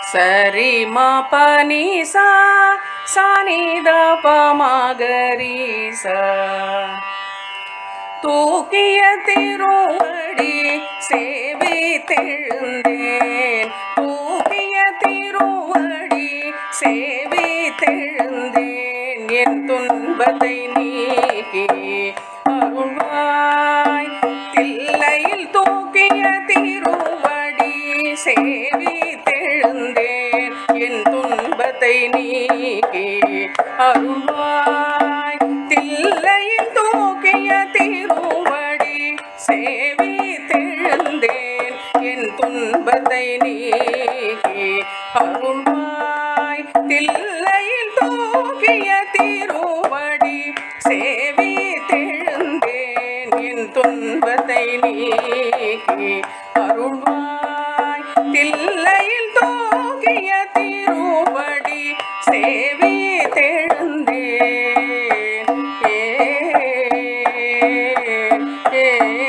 சரி மா பனி சா சானித பமகரீசா தூக்கிய திருவடி சேவை தெழுந்தேன் தூக்கிய திருவடி சேவை தெழுந்தேன் என் துன்பத்தை நீக்கி அருள்வாய் தில்லையில் தூக்கிய திருவடி சேவி தெழுந்தேன் என் துன்பத்தை நீக்கி அருள்வாய் தில்லையில் தூக்கிய திருவடி சேவி தெழுந்தேன் என் துன்பத்தை நீக்கி அருள்வாய் தில்லையில் தூக்கிய திருவடி சேவி தெழுந்தேன் என் துன்பத்தை நீக்கி அருள்வாய் தில்லையில் தூக்கிய திருவடி சேவி தெழுந்தேன் ஏ ஏ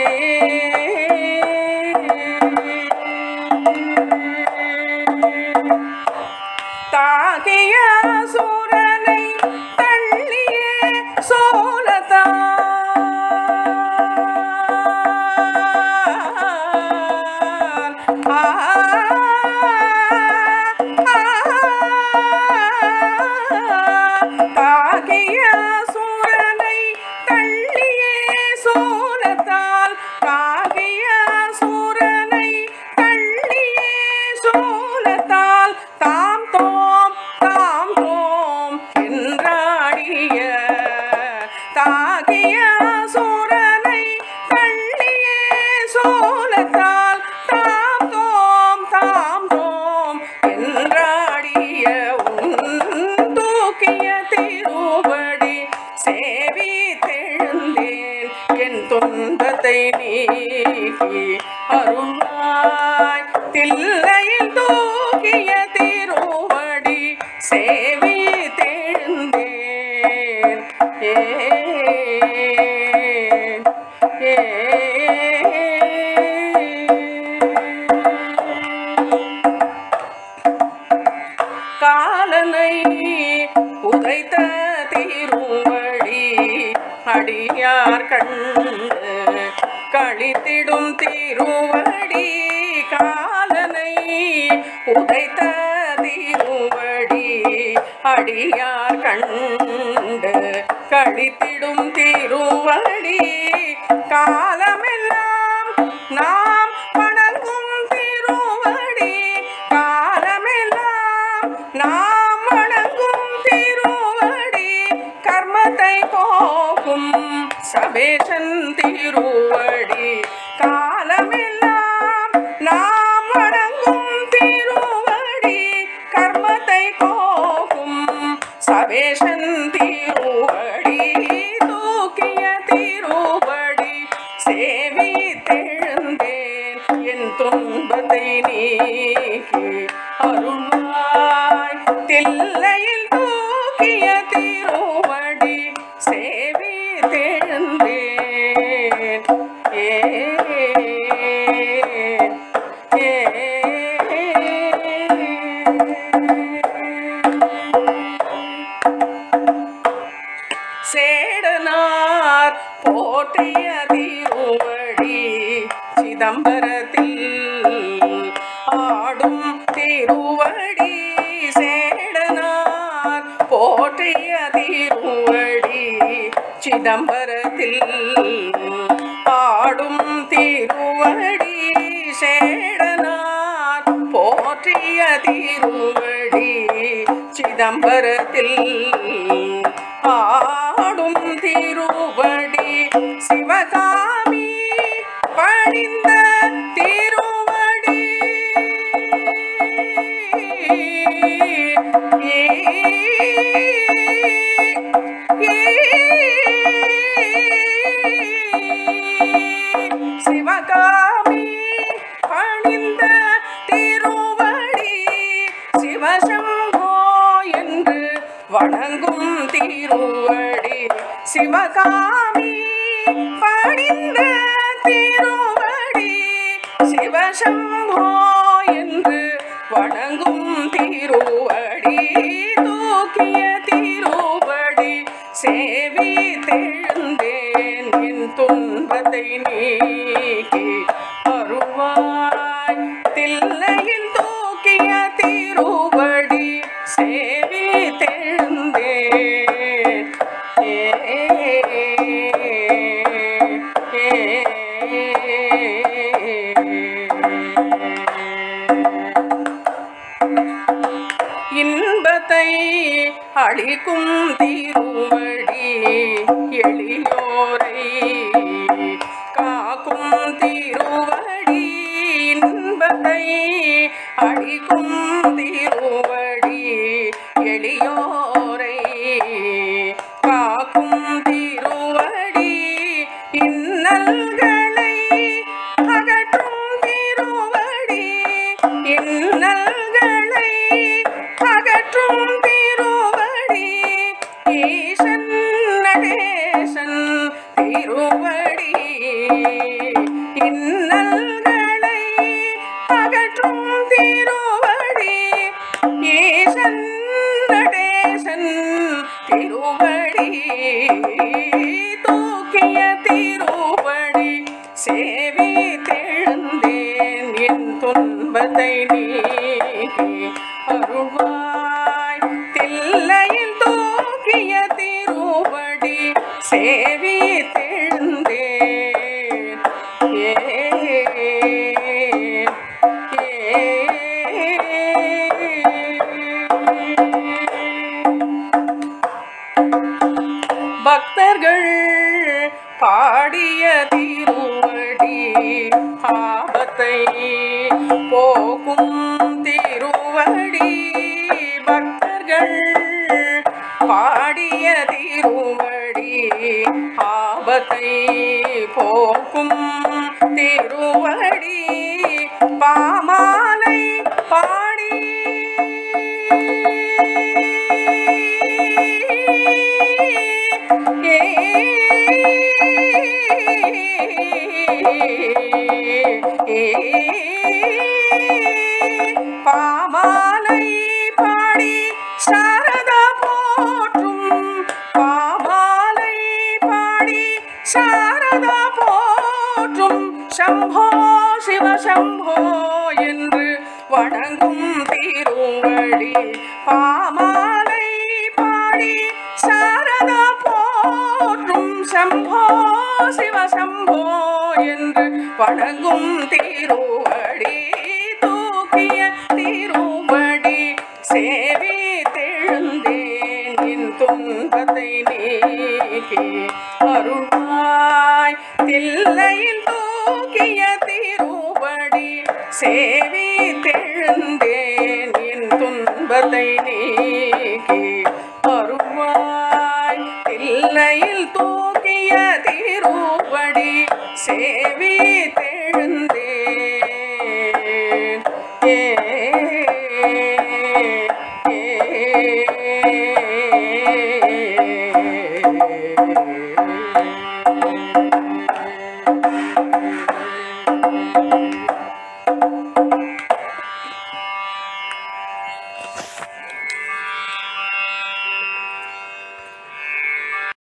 தாகிய சூரனை தள்ளியே சோலத்தான் தாகிய சூரனை தள்ளியே சோலத்தால் தாகிய சூரனை தள்ளியே சோலத்தால் தாம் தோம் தாம் தோம் என்றாடிய தாகிய சூரனை தள்ளியே சோலத்தால் தாம் தோம் தாம் தோம் என்றாடிய உன் தூக்கிய திருவடி சேவி தெழுந்தேன் என் துன்பத்தை நீக்கி அருள்வாய் தில்லையில் தூக்கிய திருவடி சேவி தெழுந்தேன் ஏ காலனை உதைத்த திருவடி அடியார் கண்டு கழித்திடும் திருவடி காலனை உதைத்த திருவடி அடியார் கண்டு கழித்திடும் திருவடி காலமெல்லாம் நாம் வணங்கும் திருவடி காலமெல்லாம் நாம் வணங்கும் திருவடி கர்மத்தை போக்கும் சபேஷன் திருவடி காலமெல்லாம் நாம் வணங்கும் திருவடி கர்மத்தை போக்கும் சபேஷன் திருவடி தூக்கிய திருவடி சேவி தெழுந்தேன் என் துன்பத்தை நீக்கி அருள்வாய் தில்லையில் தூக்கிய திருவடி சேவி தெழுந்தேன் ஏ சேடனார் போற்றிய திருவடி சிதம்பரத்தில் ஆடும் திருவடி சேடனார் போற்றிய திருவடி சிதம்பரத்தில் ஆடும் திருவடி சேடனார் போற்றிய திருவடி சிதம்பரத்தில் ஆடும் திருவடி சிவகாமி பணிந்த திருவடி சிவகாமி பணிந்த திருவடி சிவசம்போ என்று வணங்கும் திருவடி சிவகாமி பணிந்த திருவடி சிவசம்போ என்று வணங்கும் திருவடி தூக்கிய திருவடி சேவி தெழுந்தேன் என் துன்பத்தை நீக்கி வருவாய் தில்லையில் தூக்கிய திருவடி சேவி தெழுந்தேன் ஏ இன்பத்தை அளிக்கும் திருவடி எளியோரை காக்கும் திருவடி இன்பத்தை அளிக்கும் திருவடி எளியோரை காக்கும் திருவடி இன்னல்களை அகற்றும் திருவடி இன்னல்களை அகற்றும் திருவடி ஈசன் நடேசன் திருவடி இன்னல்களை அகற்றும் திருவடி ஈசன் நடேசன் திருவடி தூக்கிய திருவடி சேவி தெழுந்தேன் என் துன்பத்தை நீக்கி அருள்வாய் தில்லையில் தூக்கிய திருவடி சேவி தெழுந்தேன் ஏ பக்தர்கள் பாடிய திருவடி ஆபத்தை போக்கும் திருவடி பக்தர்கள் பாடிய திருவடி ஆபத்தை போக்கும் திருவடி பாமாலை பாடி பாமாலை பாடி சாரதா போற்றும் பாமாலை பாடி சாரதா போற்றும் சம்போ சிவ சம்போ என்று வணங்கும் திருவடி பாமாலை பாடி சாரதா போற்றும் சம்போ சிவ சம்போ என்று வணங்கும் திருவடி தூக்கிய திருவடி சேவி தெழுந்தேன் என் துன்பத்தை நீக்கி அருள்வாய் தில்லையில் தூக்கிய திருவடி சேவி தெழுந்தேன் என் துன்பத்தை நீக்கி அருள்வாய் தில்லையில் தூக்கிய திருவடி சே